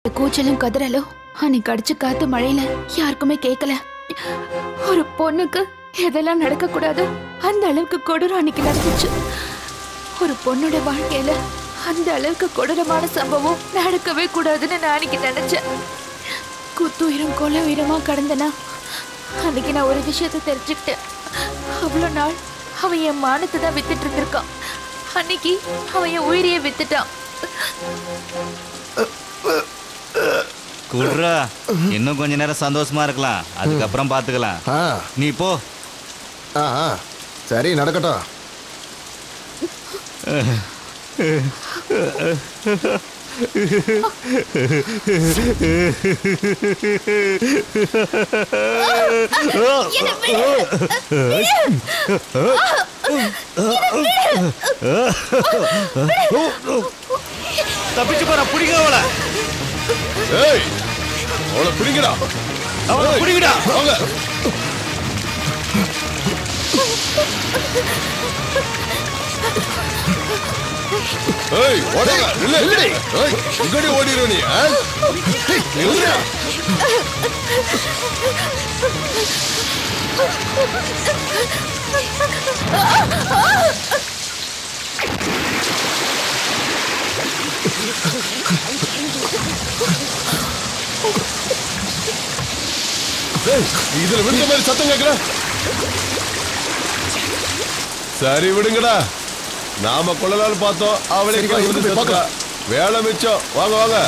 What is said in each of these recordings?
கூச்சலும் கதறலும் அன்னைக்கு அடிச்சு காத்து மழையில யாருக்குமே கேட்கல ஒரு பொண்ணுக்கு எதெல்லாம் நடக்க கூடாது அந்த அளவுக்கு கொடூரம் அன்னைக்கு நடந்துச்சு ஒரு பொண்ணோட வாழ்க்கையில அந்த அளவுக்கு கொடூரமான சம்பவம் நடக்கவே கூடாதுன்னு நான் அன்னைக்கு நினைச்சேன் குத்துயிரும் கொலை உயிரமா கடந்தனா அன்னைக்கு நான் ஒரு விஷயத்தை தெரிஞ்சுக்கிட்டேன் அவ்வளோ நாள் அவன் என் மானத்தை தான் வித்துட்டு இருந்திருக்கான் அன்னைக்கு அவன் என் உயிரையே வித்துட்டான் குடுறா இன்னும் கொஞ்ச நேரம் சந்தோஷமா இருக்கலாம் அதுக்கப்புறம் பாத்துக்கலாம் ஆ நீ போ ஆ ஆ. சரி நடக்கட்டும் தப்பிச்சு போற பிடிக்க அவள ஏய் அவளை பிடிங்கடா அவள பிடிக்கடா அவங்க ஏய் ஓடுங்க நில்லு நில்லு ஏய் இங்கடி ஓடிரு நீ ஆ? ஏய், நில்லுடா. ஏய், இதுல விழுந்த மாதிரி சத்தம் கேக்குற சரி விடுங்கடா நாம கொள்ளலாம்னு பார்த்தோம் அவளே சரிக்கா, இங்க வந்து இருக்கு, போய் செத்துட்டா. வேலை மிச்சம் வாங்க வாங்க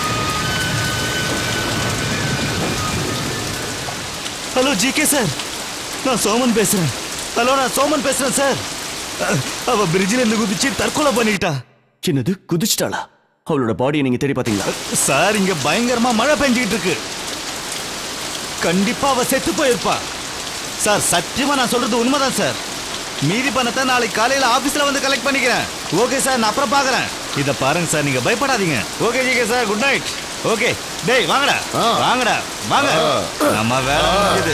ஹலோ ஜிகே சார் நான் சோமன் பேசுறேன் ஹலோ நான் சோமன் பேசுறேன் சார் அஹ், அவ பிரிட்ஜில் இருந்து குதிச்சு தற்கொலை பண்ணிக்கிட்டா என்னது குதிச்சிட்டாளா அவளோட பாடியை நீங்க தேடி பாத்தீங்களா சார் இங்க பயங்கரமா மழை பெஞ்சுக்கிட்டு இருக்கு கண்டிப்பா அவ செத்து போயிருப்பா சார் சத்தியமா நான் சொல்றது உண்மைதான் சார் மீதி பணத்தை நாளைக்கு காலையில ஆபீஸ்ல வந்து கலெக்ட் பண்ணிக்கிறேன் ஓகே சார் நான் அப்புறம் பாக்குறேன் இத பாருங்க சார் நீங்க பயப்படாதீங்க okay GK sir good night okay டேய் வாங்கடா ஆ. வாங்கடா வாங்க ஆ. நம்ம வேலை முடிஞ்சது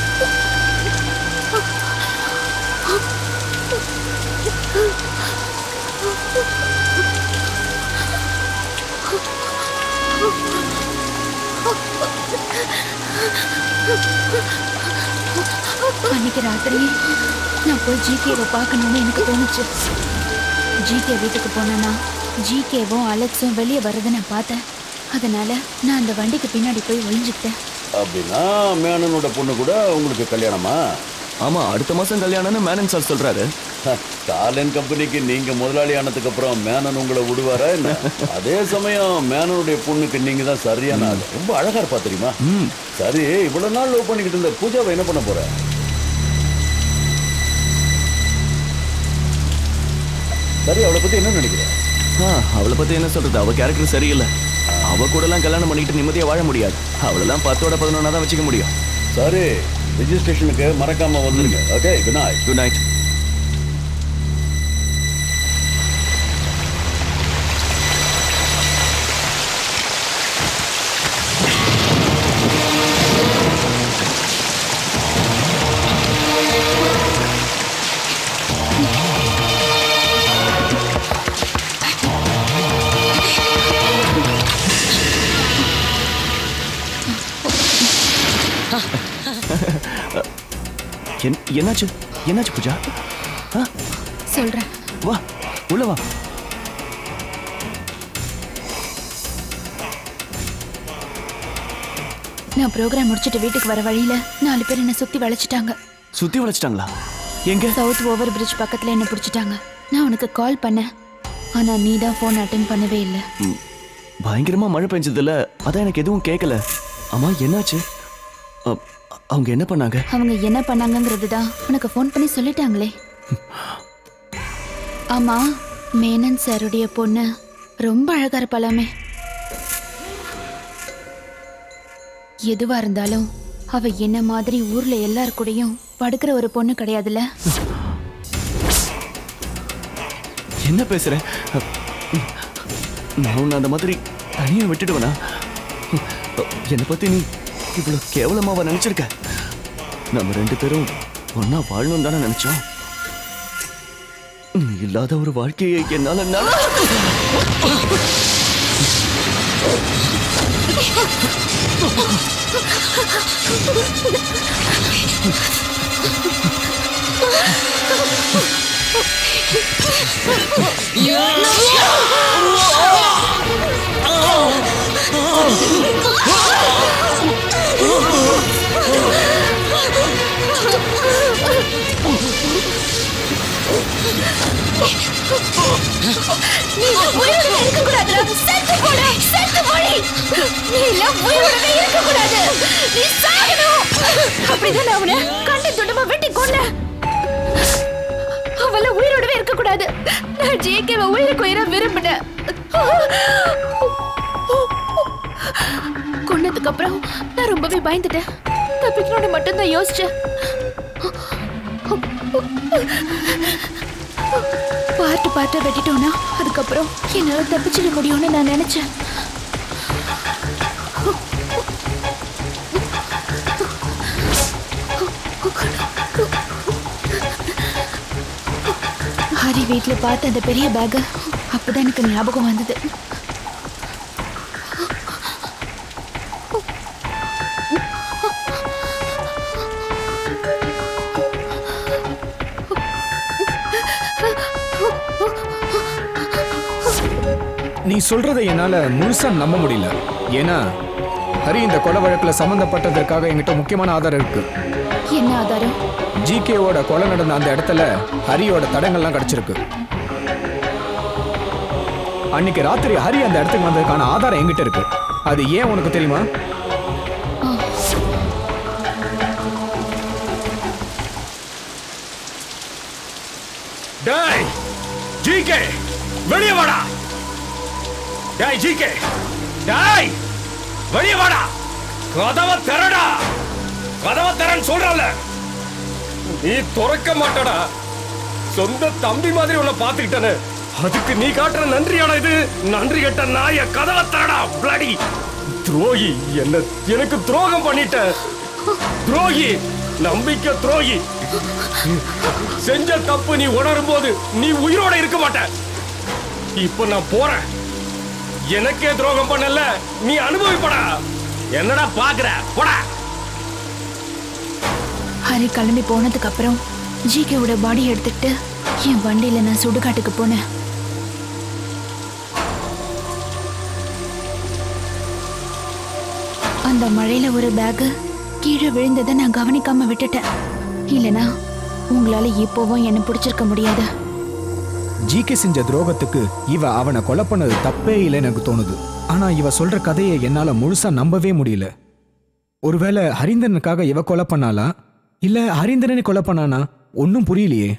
அன்னைக்கு ராத்திரி நான் போய் ஜிகேவை பார்க்கணும்னு எனக்கு தோணுச்சு ஜிகே வீட்டுக்கு போனேன்னா ஜிகேவும் அலெக்ஸும் வெளியே வர்றதை நான் பார்த்தேன் அதனால நான் அந்த வண்டிக்கு பின்னாடி போய் ஒளிஞ்சுக்கிட்டேன் அப்படின்னா மேனனோட பொண்ணு கூட உங்களுக்கு கல்யாணமா ஆமா அடுத்த மாசம் கல்யாணம்னு மேனன் சார் சொல்றாரு டாலன் கம்பெனிக்கு நீங்க முதலாளி ஆனதுக்கு அப்புறம் மேனன் உங்களை விடுவாரா என்ன அதே சமயம் மேனனுடைய பொண்ணுக்கு நீங்க தான் சரியான ஆள் ரொம்ப அழகா இருப்பா தெரியுமா சரி இவ்வளவு நாள் லவ் பண்ணிக்கிட்டு இருந்த பூஜாவை என்ன பண்ண போற சரி அவளை பத்தி என்ன நினைக்கிற ஆ, அவளை பத்தி என்ன சொல்றது அவ கேரக்டர் சரியில்லை அவ கூட எல்லாம் கல்யாணம் பண்ணிக்கிட்டு நிம்மதியா வாழ முடியாது அவளெல்லாம் பத்தோட பதினொன்னா தான் வச்சுக்க முடியும் சரி ரிஜிஸ்ட்ரேஷனுக்கு மறக்காம வந்துருங்க okay good night good night என்- என்னாச்சு என்னாச்சு பூஜா ஆ, சொல்றேன் வா உள்ள வா நான் ப்ரோக்ராம் முடிச்சிட்டு வீட்டுக்கு வர வழியில நாலு பேர் என்ன சுத்தி வளைச்சிட்டாங்க சுத்தி வளைச்சிட்டாங்களா எங்க சவுத் ஓவர் பிரிட்ஜ் பக்கத்துல என்ன பிடிச்சிட்டாங்க நான் உனக்கு கால் பண்ணேன் ஆனா நீ தான் ஃபோன் அட்டன் பண்ணவே இல்லை ம், பயங்கரமா மழை பெஞ்சதுல அதான் எனக்கு எதுவும் கேட்கல ஆமா என்னாச்சு அ, அவங்க என்ன பண்ணாங்க அவங்க என்ன பண்ணாங்கங்கிறது தான் உனக்கு ஃபோன் பண்ணி சொல்லிட்டாங்களே ஆமா மேனன் சாருடைய பொண்ணு ரொம்ப அழகா இருப்பாளாமே எதுவா இருந்தாலும் அவ என்ன மாதிரி ஊர்ல எல்லார் கூடயும் படுக்கிற ஒரு பொண்ணு கிடையாதுல்ல என்ன பேசுற அ, நான் உன்னை அந்த மாதிரி தனியா விட்டுடுவேனா என்னை பத்தி நீ இவ்வளவு கேவலமாவா நினைச்சிருக்க நம்ம ரெண்டு பேரும் ஒன்னா வாழணும் தானே நினைச்சோம் நீ இல்லாத ஒரு வாழ்க்கையை என்னால நட- நீ உயிரோட இருக்க கூடாதுடா செத்து போடா செத்து போடி நீ எல்லாம் உயிரோடவே இருக்க கூடாது நீ சாகணும் அப்படிதான் அவனை கண்ட துண்டமா வெட்டி கொன்னேன் அவள உயிரோடவே இருக்க கூடாது நான் ஜேகேவ உயிருக்கு உயிரா விரும்பினேன் கொன்னதுக்கு அப்புறம் நான் ரொம்பவே பயந்துட்டேன் தப்பிக்கணும்னு மட்டும்தான் யோசிச்சேன் பார்ட்டு பார்ட்டா வெட்டிட்டோன்னா அதுக்கப்புறம் என்னால தப்பிச்சிட முடியும்னு நான் நினைச்சேன் ஹரி வீட்ல பார்த்த அந்த பெரிய பேக் அப்பதான் எனக்கு ஞாபகம் வந்தது நீ சொல்றதை என்னால முழுசா நம்ப முடியல ஏன்னா ஹரி இந்த கொலை வழக்குல சம்பந்தப்பட்டதற்காக என்கிட்ட முக்கியமான ஆதாரம் இருக்கு என்ன ஆதாரம் ஜிகேவோட கொலை நடந்த அந்த இடத்துல ஹரியோட தடங்கள்லாம் கிடைச்சிருக்கு அன்னைக்கு ராத்திரி ஹரி அந்த இடத்துக்கு வந்ததுக்கான ஆதாரம் என்கிட்ட இருக்கு அது ஏன் உனக்கு தெரியுமா டேய் ஜிகே வெளியே வாடா டேய் ஜிகே டேய் வெளியே வாடா கதவை திறடா கதவை திறன்னு சொல்றல நீ துறக்க மாட்டடா சொந்த தம்பி மாதிரி உன்னை பார்த்துக்கிட்டனே அதுக்கு நீ காட்டுற நன்றியாடா இது நன்றி கட்ட நாய கதவை திறடா பிளடி துரோகி என்ன எனக்கு துரோகம் பண்ணிட்ட துரோகி நம்பிக்கை துரோகி செஞ்ச தப்பு நீ உணரும் போது நீ உயிரோட இருக்க மாட்ட இப்ப நான் போறேன் எனக்கே துரோகம் பண்ணல நீ அனுபவிப்படா என்னடா பாக்குற போடா ஹரி கிளம்பி போனதுக்கு அப்புறம் ஜிகேவோட பாடி எடுத்துக்கிட்டு என் வண்டியில நான் சுடுகாட்டுக்கு போனேன் அந்த மழையில ஒரு பேக் கீழே விழுந்ததை நான் கவனிக்காம விட்டுட்டேன் இல்லனா உங்களால இப்போவும் என்ன பிடிச்சிருக்க முடியாது ஜிகே செஞ்ச துரோகத்துக்கு இவ அவனை கொலை பண்ணது தப்பே இல்லைன்னு எனக்கு தோணுது ஆனா இவ சொல்ற கதையை என்னால முழுசா நம்பவே முடியல ஒருவேளை ஹரிந்தனுக்காக இவ கொலை பண்ணாளா இல்ல ஹரிந்தரனை கொலை பண்ணானா ஒன்னும் புரியலையே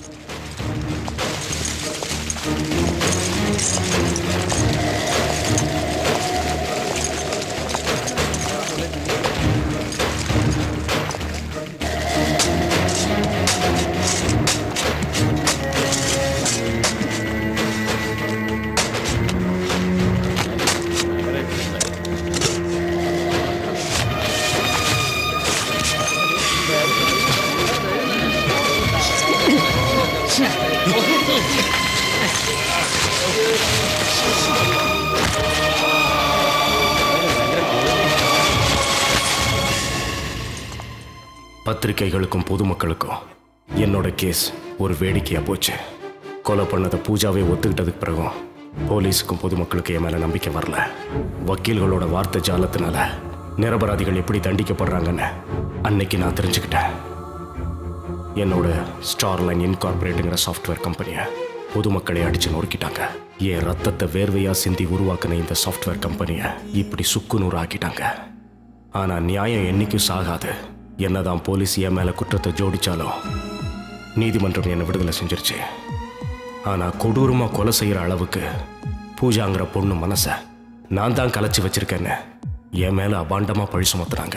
பத்திரிகைகளுக்கும் பொதுமக்களுக்கும் என்னோட கேஸ் ஒரு வேடிக்கையா போச்சு கொலை பண்ணதை பூஜாவே ஒத்துக்கிட்டதுக்கு பிறகும் போலீஸுக்கும் பொதுமக்களுக்கு என் மேல நம்பிக்கை வரல வக்கீல்களோட வார்த்தை ஜாலத்தினால நிரபராதிகள் எப்படி தண்டிக்கப்படுறாங்கன்னு அன்னைக்கு நான் தெரிஞ்சுக்கிட்டேன் என்னோட ஸ்டார்லைன் இன்கார்பரேட்டுங்கிற சாஃப்ட்வேர் கம்பெனியை பொதுமக்களை அடிச்சு நொறுக்கிட்டாங்க என் ரத்தத்தை வேர்வையா சிந்தி உருவாக்கின இந்த சாஃப்ட்வேர் கம்பெனியை இப்படி சுக்குநூறு ஆக்கிட்டாங்க ஆனா நியாயம் என்னைக்கும் சாகாது என்னதான் போலீஸ் என் மேல குற்றத்தை ஜோடிச்சாலும் நீதிமன்றம் என்னை விடுதலை செஞ்சிருச்சு ஆனா கொடூரமா கொலை செய்யற அளவுக்கு பூஜாங்கிற பொண்ணு மனச நான் தான் கலைச்சு வச்சிருக்கேன்னு என் மேல அபாண்டமா பழி சுமத்துறாங்க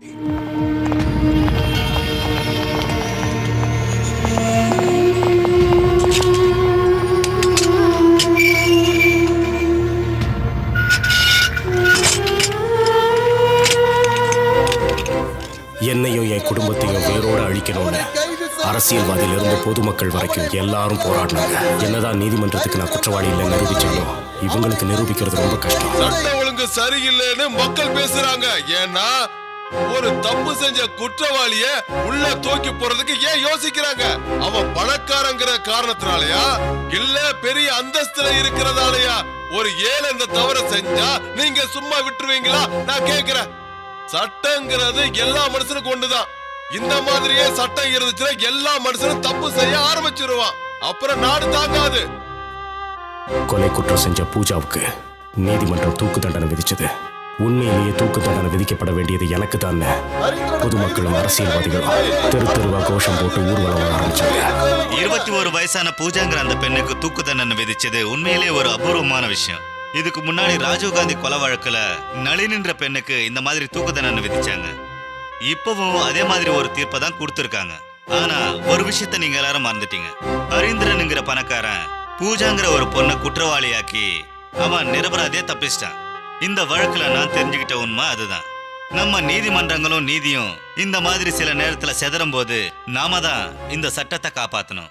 என்னையும் என் குடும்பத்தையும் வேரோட அழிக்கணும்னு அரசியல்வாதியிலிருந்து பொதுமக்கள் வரைக்கும் எல்லாரும் போராடினாங்க என்னதான் நீதிமன்றத்துக்கு நான் குற்றவாளி இல்லை நிரூபிச்சாலும் இவங்களுக்கு நிரூபிக்கிறது ரொம்ப கஷ்டம் சட்ட ஒழுங்கு சரியில்லைன்னு மக்கள் பேசுறாங்க ஏன்னா ஒரு தப்பு செஞ்ச குற்றவாளிய உள்ள தூக்கி போறதுக்கு ஏன் யோசிக்கிறாங்க அவன் பணக்காரங்கிற காரணத்தினாலயா இல்ல பெரிய அந்தஸ்துல இருக்கிறதாலயா ஒரு ஏழை இந்த தவற செஞ்சா நீங்க சும்மா விட்டுருவீங்களா நான் கேக்குறேன் சட்டங்கிறது எல்லா மனுஷனுக்கும் ஒண்ணுதான் இந்த மாதிரியே சட்டம் இருந்துச்சுன்னா எல்லா மனுஷனும் தப்பு செய்ய ஆரம்பிச்சிருவான் அப்புறம் நாடு தாங்காது கொலை குற்றம் செஞ்ச பூஜாவுக்கு நீதிமன்றம் தூக்கு தண்டனை விதிச்சது உண்மையிலேயே தூக்கு தண்டனை விதிக்கப்பட வேண்டியது எனக்கு தான் பொதுமக்களும் அரசியல்வாதிகளும் தெரு தெருவா கோஷம் போட்டு ஊர்வலம் வர ஆரம்பிச்சாங்க இருபத்தி ஒரு வயசான பூஜாங்கிற அந்த பெண்ணுக்கு தூக்கு தண்டனை விதிச்சது உண்மையிலேயே ஒரு அபூர்வமான விஷயம் இதுக்கு முன்னாடி ராஜீவ்காந்தி கொலை வழக்குல நளினின்ற பெண்ணுக்கு இந்த மாதிரி தூக்கு தண்டனை விதிச்சாங்க இப்பவும் அதே மாதிரி ஒரு தீர்ப்பை தான் கொடுத்துருக்காங்க ஆனா ஒரு விஷயத்த நீங்க எல்லாரும் மறந்துட்டீங்க ஹரீந்திரனுங்கிற பணக்காரன் பூஜாங்கிற ஒரு பொண்ணை குற்றவாளியாக்கி அவன் நிரபராதியா தப்பிச்சிட்டான் இந்த வழக்குல நான் தெரிஞ்சுக்கிட்ட உண்மை அதுதான் நம்ம நீதிமன்றங்களும் நீதியும் இந்த மாதிரி சில நேரத்துல செதறும் போது நாம தான் இந்த சட்டத்தை காப்பாத்தணும்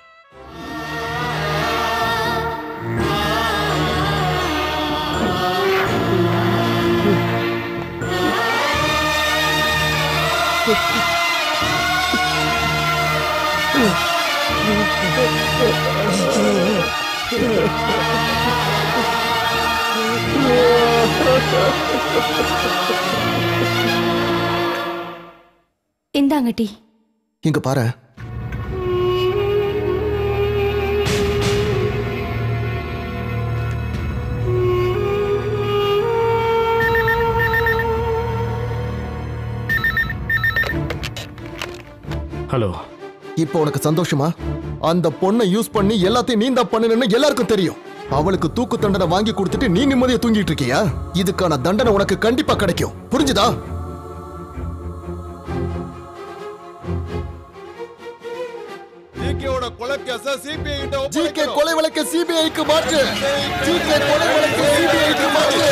இந்தாங்க டீ இங்க பாரு ஹலோ இப்போ உனக்கு சந்தோஷமா அந்த பொண்ணை யூஸ் பண்ணி எல்லாத்தையும் நீ தான் பண்ணுன்னு எல்லாருக்கும் தெரியும் அவளுக்கு தூக்கு தண்டனை வாங்கி கொடுத்துட்டு நீ நிம்மதியா தூங்கிட்டு இருக்கியா இதுக்கான தண்டனை உனக்கு கண்டிப்பா கிடைக்கும் புரிஞ்சுதா ஜிகேவோட கொலை கேஸ சிபிஐ கிட்ட ஜிகே ஒப்படைக்கணும். கொலை வழக்கு சிபிஐக்கு மாற்று ஜிகே கொலை வழக்கு சிபிஐக்கு மாற்று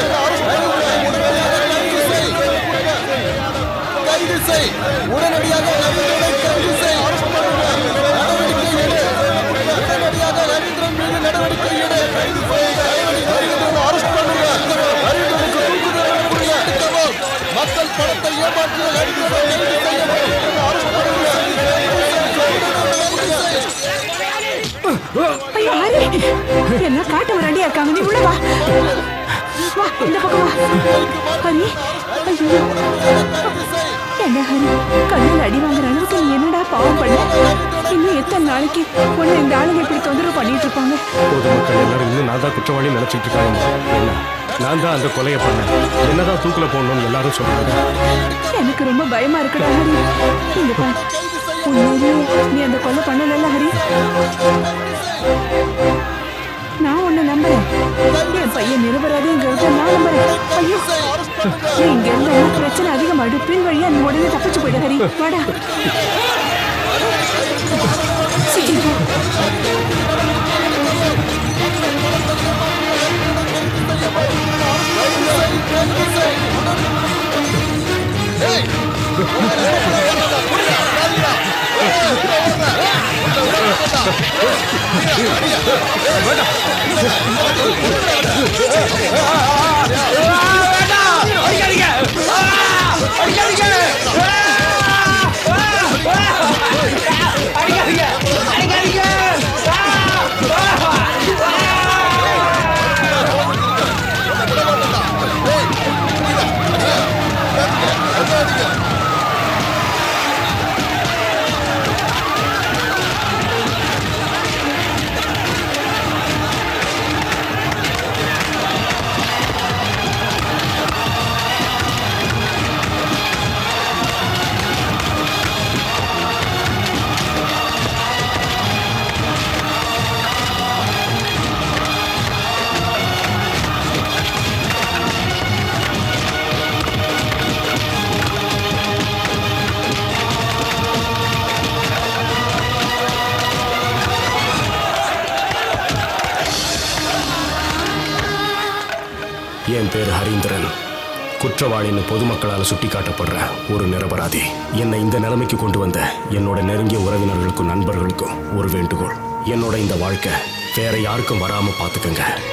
கைது செய் உடனடியாக ரவீந்திரனை கைது செய் நடவடிக்கை எடு உடனடியாக ரவீந்திரன் மீது நடவடிக்கை எடு ரவீந்திரனை அரெஸ்ட் பண்ணுங்க ரவீந்திரனுக்கு தூக்கு தண்டனை கொடுங்க திட்டமும் மக்கள் பணத்தை ஏமாற்றிய ரவீந்திரனை கைது செய்யவும் அரெஸ்ட் பண்ணுங்க ஐயோ ஹரி எல்லாம் காட்டு ரெடியா இருக்காங்க நீ உள்ள வா வா இந்த பக்கம் வா ஹரி ஐயோ என்ன ஹரி கண்ணில் அடி வாங்குற அளவுக்கு நீ என்னடா பாவம் பண்ண இன்னும் எத்தனை நாளைக்கு உன்னை இந்த ஆளுங்க இப்படி தொந்தரவு பண்ணிட்டு இருப்பாங்க பொதுமக்கள் எல்லாரும் இன்னும் நான் தான் குற்றவாளி நினைச்சிட்டு இருக்காங்க என்ன நான் தான் அந்த கொலையை பண்ணேன் என்னதான் தூக்குல போடணும்னு எல்லாரும் சொல்றாங்க எனக்கு ரொம்ப பயமா இருக்குடா ஹரி இங்க பாரு உண்மையிலேயே நீ அந்த கொலை பண்ணல ஹரி நான் உன்னை நம்புறேன் என் பையன் நிரபராதிங்கிறத நான் நம்புறேன் ஐயோ நீ இங்க இருந்தா பிரச்சனை அதிகமாயிடும் பின் வழியா நீ உடனே தப்பிச்சு போயிடு ஹரி வாடா சீக்கிரம் போ. என் பேர் ஹரீந்திரன் குற்றவாளின்னு பொதுமக்களால் சுட்டிக்காட்டப்படுற ஒரு நிரபராதி என்னை இந்த நிலைமைக்கு கொண்டு வந்த என்னோட நெருங்கிய உறவினர்களுக்கும் நண்பர்களுக்கும் ஒரு வேண்டுகோள் என்னோட இந்த வாழ்க்கை வேற யாருக்கும் வராம பாத்துக்கங்க